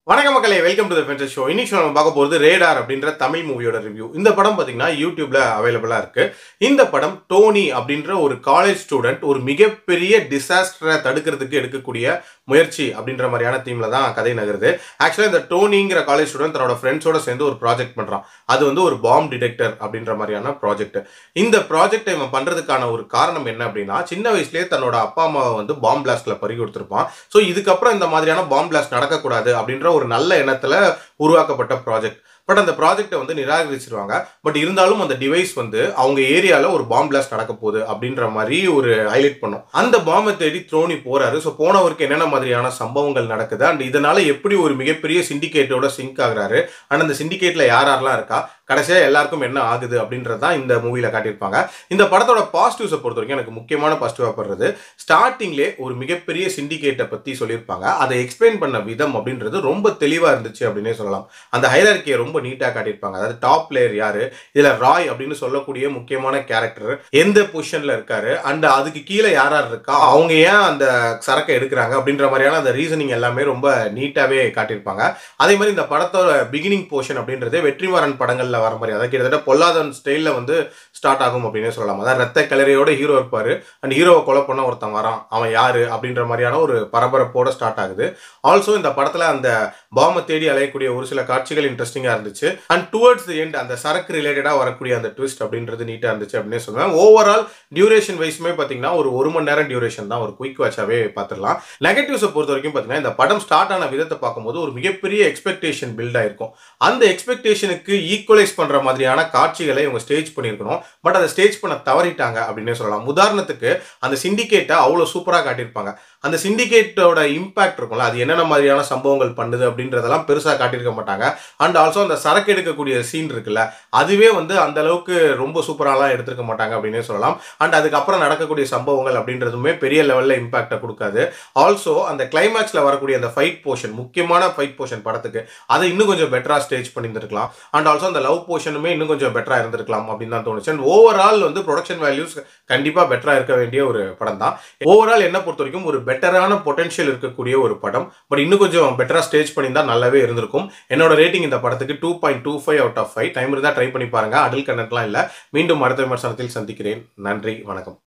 வணக்கம் மக்களே welcome to the fencer show இன்னைக்கு show நம்ம பார்க்க போகிறது ரேடார் அப்படின்ற தமிழ் மூவியோட ரிவ்யூ இந்த படம் பார்த்தீங்கன்னா யூடியூப்ல அவைலபிளாக இருக்கு இந்த படம் டோனி அப்படின்ற ஒரு காலேஜ் ஸ்டூடெண்ட் ஒரு மிகப்பெரிய டிசாஸ்டரை தடுக்கிறதுக்கு எடுக்கக்கூடிய முயற்சி அப்படின்ற மாதிரியான தீம்ல தான் கதை நகருது ஆக்சுவலாக இந்த டோனிங்கிற காலேஜ் ஸ்டூடெண்ட் தன்னோட ஃப்ரெண்ட்ஸோட சேர்ந்து ஒரு ப்ராஜெக்ட் பண்ணுறான் அது வந்து ஒரு பாம் டிடெக்டர் அப்படின்ற மாதிரியான ப்ராஜெக்ட் இந்த ப்ராஜெக்டை இவன் பண்ணுறதுக்கான ஒரு காரணம் என்ன அப்படின்னா சின்ன வயசுலேயே தன்னோட அப்பா அம்மாவை வந்து பாம் பிளாஸ்ட்ல பறி கொடுத்துருப்பான் ஸோ இதுக்கப்புறம் இந்த மாதிரியான பாம் பிளாஸ்ட் நடக்கக்கூடாது அப்படின்ற ஒரு நல்ல எண்ணத்தில் உருவாக்கப்பட்ட ப்ராஜெக்ட் பட் அந்த ப்ராஜெக்டை வந்து நிராகரிச்சிருவாங்க பட் இருந்தாலும் அந்த டிவைஸ் வந்து அவங்க ஏரியாவில் ஒரு பாம் பிளாஸ்ட் நடக்க போகுது அப்படின்ற மாதிரி ஒரு ஹைலைட் பண்ணும் அந்த பாம்பை தேடி த்ரோனி போறாரு ஸோ போனவருக்கு என்னென்ன மாதிரியான சம்பவங்கள் நடக்குது அண்ட் இதனால எப்படி ஒரு மிகப்பெரிய சிண்டிகேட்டோட சிங்க் ஆகுறாரு அண்ட் அந்த சிண்டிகேட்ல யார் யாரெல்லாம் இருக்கா கடைசியாக எல்லாருக்கும் என்ன ஆகுது அப்படின்றது தான் இந்த மூவியில் காட்டியிருப்பாங்க இந்த படத்தோட பாசிட்டிவ்ஸை பொறுத்த வரைக்கும் எனக்கு முக்கியமான பாசிட்டிவாக படுறது ஸ்டார்டிங்லே ஒரு மிகப்பெரிய சிண்டிகேட்டை பற்றி சொல்லியிருப்பாங்க அதை எக்ஸ்பிளைன் பண்ண விதம் அப்படின்றது ரொம்ப தெளிவாக இருந்துச்சு அப்படின்னே சொல்லலாம் அந்த ஹைரார்கியை ரொம்ப நீட்டாக காட்டியிருப்பாங்க அதாவது டாப் பிளேயர் யாரு இதில் ராய் அப்படின்னு சொல்லக்கூடிய முக்கியமான கேரக்டர் எந்த பொசிஷனில் இருக்காரு அண்ட் அதுக்கு கீழே யார் யார் இருக்கா அவங்க ஏன் அந்த சரக்கை எடுக்கிறாங்க அப்படின்ற மாதிரியான அந்த ரீசனிங் எல்லாமே ரொம்ப நீட்டாகவே காட்டியிருப்பாங்க அதே மாதிரி இந்த படத்தோட பிகினிங் போர்ஷன் அப்படின்றது வெற்றிமாறன் படங்கள்ல வர மாதிரி அதாவது கிட்டத்தட்ட பொல்லாதவன் ஸ்டைல்ல வந்து ஸ்டார்ட் ஆகும் அப்படின்னே சொல்லலாம் அதாவது ரத்த கலரையோட ஹீரோ இருப்பாரு அண்ட் ஹீரோவை கொலை பண்ண ஒருத்தன் வரான் அவன் யாரு அப்படின்ற மாதிரியான ஒரு பரபரப்போட ஸ்டார்ட் ஆகுது ஆல்சோ இந்த படத்துல அந்த பாம்பை தேடி அலையக்கூடிய ஒரு சில காட்சிகள் இன்ட்ரெஸ்டிங்கா இருந்துச்சு அண்ட் டுவர்ட்ஸ் தி எண்ட் அந்த சரக்கு ரிலேட்டடா வரக்கூடிய அந்த ட்விஸ்ட் அப்படின்றது நீட்டா இருந்துச்சு அப்படின்னே சொல்லுவேன் ஓவரால் டியூரேஷன் வைஸுமே பாத்தீங்கன்னா ஒரு ஒரு மணி நேரம் டியூரேஷன் தான் ஒரு குயிக் வாட்சாவே பார்த்துடலாம் நெகட்டிவ்ஸை பொறுத்த வரைக்கும் பார்த்தீங்கன்னா இந்த படம் ஸ்டார்ட் ஆன விதத்தை பார்க்கும்போது ஒரு மிகப்பெரிய எக்ஸ்பெக்டேஷன் பில்ட் ஆயிருக்கும் அந்த எக்ஸ்பெக்டேஷனுக்கு ஈக்குவலைஸ் பண்ற மாதிரியான காட்சிகளை இவங்க ஸ்டேஜ் பண்ணியிருக்கணும் பட் அதை ஸ்டேஜ் பண்ண தவறிட்டாங்க அப்படின்னே சொல்லலாம் உதாரணத்துக்கு அந்த சிண்டிகேட்டை அவ்வளோ சூப்பராக காட்டியிருப்பாங்க அந்த சிண்டிகேட்டோட இம்பாக்ட் இருக்கும்ல அது என்னென்ன மாதிரியான சம்பவங்கள் பண்ணுது அப்படின்றதெல்லாம் பெருசாக காட்டியிருக்க மாட்டாங்க அண்ட் ஆல்சோ அந்த சரக்கு எடுக்கக்கூடிய சீன் இருக்குல்ல அதுவே வந்து அந்த அளவுக்கு ரொம்ப சூப்பராலாம் எடுத்திருக்க மாட்டாங்க அப்படின்னே சொல்லலாம் அண்ட் அதுக்கப்புறம் நடக்கக்கூடிய சம்பவங்கள் அப்படின்றதுமே பெரிய லெவலில் இம்பாக்டை கொடுக்காது ஆல்சோ அந்த கிளைமேக்ஸில் வரக்கூடிய அந்த ஃபைட் போர்ஷன் முக்கியமான ஃபைட் போர்ஷன் படத்துக்கு அதை இன்னும் கொஞ்சம் பெட்டராக ஸ்டேஜ் பண்ணியிருந்திருக்கலாம் அண்ட் ஆல்சோ அந்த லவ் போர்ஷனுமே இன்னும் கொஞ்சம் பெட்டராக இருந்திருக்கலாம் அப்படின்னு தான் தோணுச்சு அண்ட் ஓவரால் வந்து ப்ரொடக்ஷன் வேல்யூஸ் கண்டிப்பாக பெட்டராக இருக்க வேண்டிய ஒரு படம் தான் ஓவரால் என்ன பொறுத்த வரைக்கும் ஒரு பெட்டரான பொட்டன்ஷியல் இருக்கக்கூடிய ஒரு படம் பட் இன்னும் கொஞ்சம் பெட்டராக ஸ்டேஜ் பண்ணியிருந்தா நல்லாவே இருந்திருக்கும் என்னோட ரேட்டிங் இந்த படத்துக்கு two point two five out of five time இருந்தால் ட்ரை பண்ணி பாருங்க அடல் கண்டென்ட்லாம் இல்லை மீண்டும் அடுத்த விமர்சனத்தில் சந்திக்கிறேன் நன்றி வணக்கம்